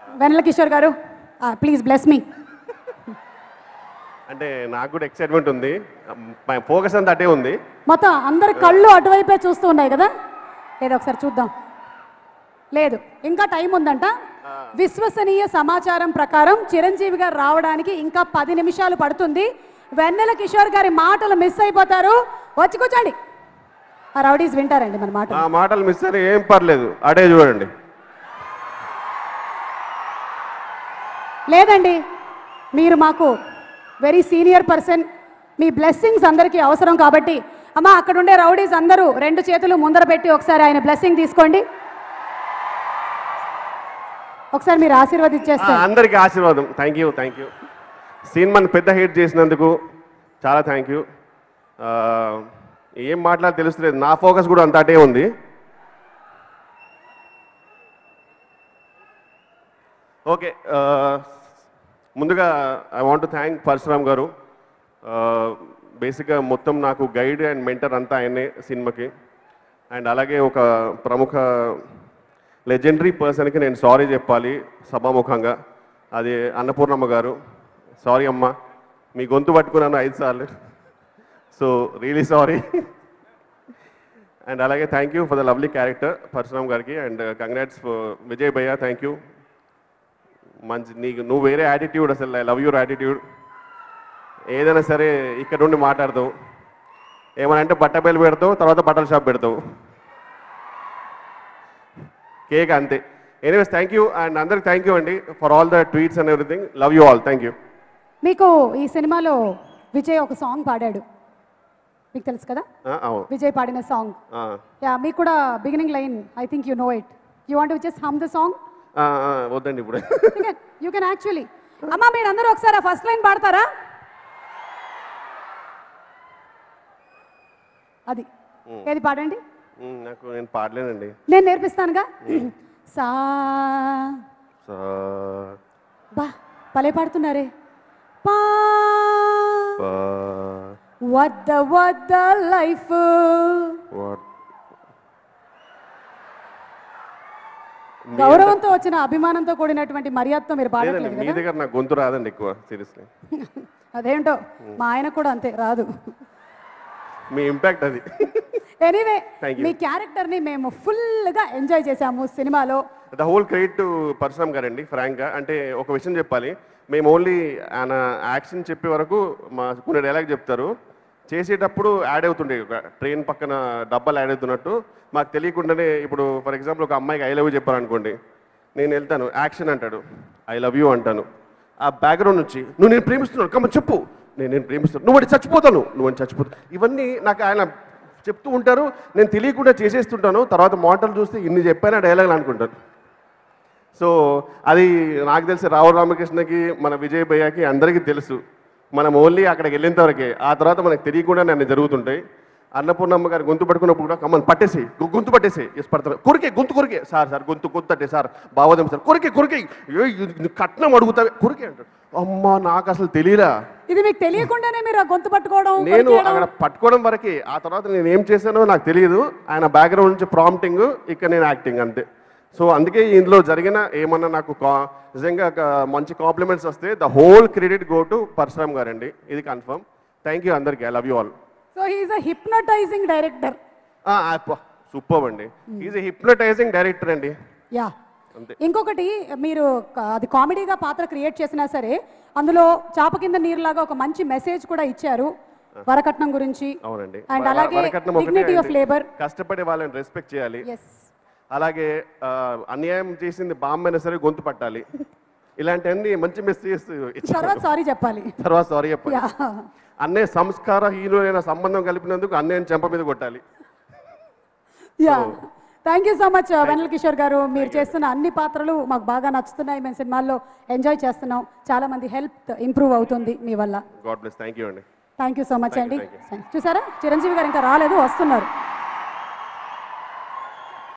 వెనల కిషోర్ గారు please bless me అంటే నాకు కూడా ఎక్సైట్మెంట్ ఉంది ఫోకస్ అంతా అటే ఉంది మొత్తం అందరి కళ్ళు అటువైపే చూస్తూ ఉన్నాయి కదా ఏదో ఒకసారి చూద్దాం లేదు ఇంకా టైం ఉందంట విశ్వసనీయ సమాచారం ప్రకారం చిరంజీవి గారు రావడానికి ఇంకా పది నిమిషాలు పడుతుంది వెన్నెల కిషోర్ గారి మాటలు మిస్ అయిపోతారు వచ్చి కూర్చోండి ఆ రౌడీస్ వింటారండి మన మాట ఆ మాటలు మిస్ అయినా ఏం పర్లేదు అటే చూడండి లేదండి మీరు మాకు వెరీ సీనియర్ పర్సన్ మీ బ్లెస్సింగ్స్ అందరికీ అవసరం కాబట్టి అమ్మా అక్కడ ఉండే రౌడీస్ అందరూ రెండు చేతులు ముందర పెట్టి ఒకసారి ఆయన బ్లెస్సింగ్ తీసుకోండి ఒకసారి మీరు ఆ, ఆశీర్వదించేస్తారు అందరికీ ఆశీర్వాదం థ్యాంక్ యూ థ్యాంక్ యూ సినిమాని పెద్ద హిట్ చేసినందుకు చాలా థ్యాంక్ యూ ఏం మాట్లాడి తెలుస్తలేదు నా ఫోకస్ కూడా అంత అటే ఉంది ఓకే ముందుగా ఐ వాంట్ థ్యాంక్ పరశురామ్ గారు బేసిక్గా మొత్తం నాకు గైడ్ అండ్ మెంటర్ అంతా ఆయనే సినిమాకి అండ్ అలాగే ఒక ప్రముఖ లెజెండరీ పర్సన్కి నేను సారీ చెప్పాలి సభాముఖంగా అది అన్నపూర్ణమ్మ గారు సారీ అమ్మ మీ గొంతు పట్టుకున్నాను ఐదు సార్లు సో రియలీ సారీ అండ్ అలాగే thank you for the lovely character Parasuram గారికి అండ్ కంగ్రాట్స్ విజయ్ భయ్య థ్యాంక్ యూ మంచి నీకు నువ్వు వేరే యాటిట్యూడ్ అసలు ఐ లవ్ యూర్ యాటిట్యూడ్ ఏదైనా సరే ఇక్కడ నుండి మాట్లాడతావు ఏమని అంటే బట్ట బయలు పెడతావు తర్వాత బట్టల షాప్ పెడతావు కేక్ అంతే ఎనీవేస్ థ్యాంక్ యూ అండ్ అందరికి థ్యాంక్ యూ అండి for all the tweets and everything love you all thank you మీకు ఈ సినిమాలో విజయ్ ఒక సాంగ్ పాడాడు మీకు తెలుసు కదా అవును విజయ్ పాడిన సాంగ్ ఆ, యా మీకు కూడా beginning line I think you know it you want just hum the song ah, ah, వద్దండి ఇప్పుడు యూ కెన్ యాక్చువల్లీ అమ్మా మీరు అందరూ ఒకసారి ఆ ఫస్ట్ లైన్ పాడతారా అది ఏది పాడండి ఉమ్, నాకు నేను పాడలేనండి నేను నేర్పిస్తానుగా సా సో బా భలే పాడుతున్నారే పా వద్ద వద్ద లైఫ్ గౌరవంతో వచ్చిన అభిమానంతో కూడినటువంటి మర్యాదతో మీరు లేదండి పాడట్లేదు మీ కదా దగ్గర నాకు గొంతు రాదండి ఎక్కువ సీరియస్లీ అదేంటో మా ఆయన కూడా అంతే రాదు మీ ఇంపాక్ట్ అది ఎనీవే Thank you. మీ క్యారెక్టర్ ని మేము ఫుల్ గా ఎంజాయ్ చేసాము సినిమాలో the whole credit to Parasuram గారండి ఫ్రాంక్గా అంటే ఒక విషయం చెప్పాలి మేము ఓన్లీ ఆయన యాక్షన్ చెప్పే వరకు మా కొన్ని డైలాగ్ చెప్తారు చేసేటప్పుడు యాడ్ అవుతుండే ఒక ట్రైన్ పక్కన డబ్బాలు యాడ్ అవుతున్నట్టు మాకు తెలియకుండానే ఇప్పుడు ఫర్ ఎగ్జాంపుల్ ఒక అమ్మాయికి ఐ లవ్ యూ చెప్పారనుకోండి నేను వెళ్తాను యాక్షన్ అంటాడు ఐ లవ్ యూ అంటాను ఆ బ్యాక్గ్రౌండ్ నుంచి నువ్వు నేను ప్రేమిస్తున్నాను కమ్మ చెప్పు నేను నేను ప్రేమిస్తాను నువ్వు అంటే చచ్చిపోతాను నువ్వు అని చచ్చిపోతాను ఇవన్నీ నాకు ఆయన చెప్తూ ఉంటారు నేను తెలియకుండా చేసేస్తుంటాను తర్వాత మాటలు చూస్తే ఇన్ని చెప్పాను డైలాగులు అనుకుంటాను సో అది నాకు తెలిసి రావు రామకృష్ణకి మన విజయ్ భయ్యకి అందరికీ తెలుసు మనం ఓన్లీ అక్కడికి వెళ్ళేంత వరకే ఆ తర్వాత మనకు తెలియకుండా అన్ని జరుగుతుంటాయి అన్నపూర్ణమ్మ గారు గొంతు పట్టుకున్నప్పుడు కూడా కమ్మని పట్టేసి గు- గొంతు పట్టేసి ఎస్ పడతారు కొరికే గొంతు కొరికే సార్ సార్ గొంతు గొంతు అంటే సార్ బావదేం సార్ కొరికే కొరికే ఏ, ఇది- ఇది కట్నం అడుగుతావే కొరికే అంటాడు అమ్మా నాకు అసలు తెలియరా ఇది మీకు తెలియకుండానే మీరు ఆ గొంతు పట్టుకోవడం నేను కొరికేయడం. అక్కడ పట్టుకోవడం వరకే ఆ తర్వాత నేను ఏం చేశానో నాకు తెలియదు ఆయన బ్యాక్గ్రౌండ్ నుంచి ప్రాంప్టింగ్ ఇక్కడ నేను యాక్టింగ్ అంతే సో అందుకే ఇందులో జరిగిన ఏమన్నా నాకు కా- నిజంగా ఒక మంచి కాంప్లిమెంట్స్ వస్తే the whole credit go to Parasuram గారండి ఇది కన్ఫర్మ్ థ్యాంక్ యూ అందరికీ I love you all so he is a hypnotising director super అండి ఈజ్ హిప్నటైజింగ్ డైరెక్టర్ అండి యా అంతే. ఇంకొకటి మీరు క- అది కామెడీగా పాత్ర క్రియేట్ చేసినా సరే అందులో చాప కింద నీరులాగా ఒక మంచి మెసేజ్ కూడా ఇచ్చారు వరకట్నం గురించి అవునండి అండ్ వర- అలాగే వరకట్నం ఒకటే డిగ్నిటీ ఆఫ్ అండి. లేబర్ కష్టపడే వాళ్ళని రెస్పెక్ట్ చేయాలి ఎస్ అలాగే ఆ, అన్యాయం చేసింది బామ్మైనా సరే గొంతు పట్టాలి ఇలాంటివన్నీ మంచి మెసేజ్ ఇచ్చారు తర్వాత సారీ చెప్పాలి తర్వాత సారీ చెప్పండి యా అన్నయ్య సంస్కార హీరోయిన సంబంధం కలిపినందుకు అన్నయ్యని చెంప మీద కొట్టాలి yeah thank you so much Vennela Kishore గారు మీరు చేస్తున్న అన్ని పాత్రలు మాకు బాగా నచ్చుతున్నాయి మేము సినిమాల్లో ఎంజాయ్ చేస్తున్నాం చాలా మంది హెల్త్ ఇంప్రూవ్ అవుతుంది మీ వల్ల గాడ్ బ్లెస్ థ్యాంక్ యూ అండి thank you so much Thank you, అండి చూసారా చిరంజీవి గారు ఇంకా రాలేదు వస్తున్నారు